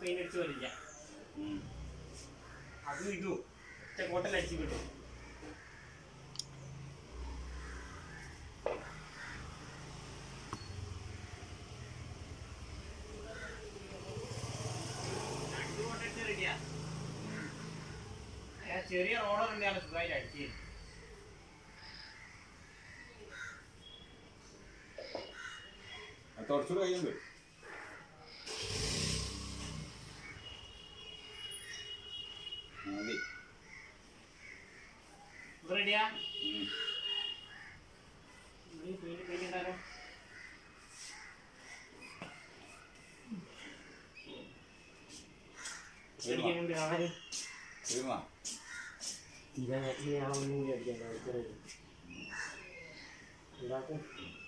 Paint അടിച്ച് വരില്ല ഉം. അതും ഇതും ഒറ്റ കോട്ടൽ അടിച്ച് കിട്ടും രണ്ട് കോട്ട അടിച്ച് റെഡിയാ ചെറിയ റോളർ ഉണ്ടെയാണ് സുഖമായിട്ട് അടിച്ച് അത് തുടച്ചൂടെ കഴിയുന്നുണ്ട് മതി ഇത് റെഡിയാ ഉം. പെയിന്റ് പെയിന്റ് ഉണ്ടാലോ അടിക്കാനുണ്ട് കാണാൻ തീർന്നാ ഇതാ ഇനി ആ ഒന്നും കൂടി അടിക്കാൻ ഉണ്ടാക്കും ഉണ്ടാക്കും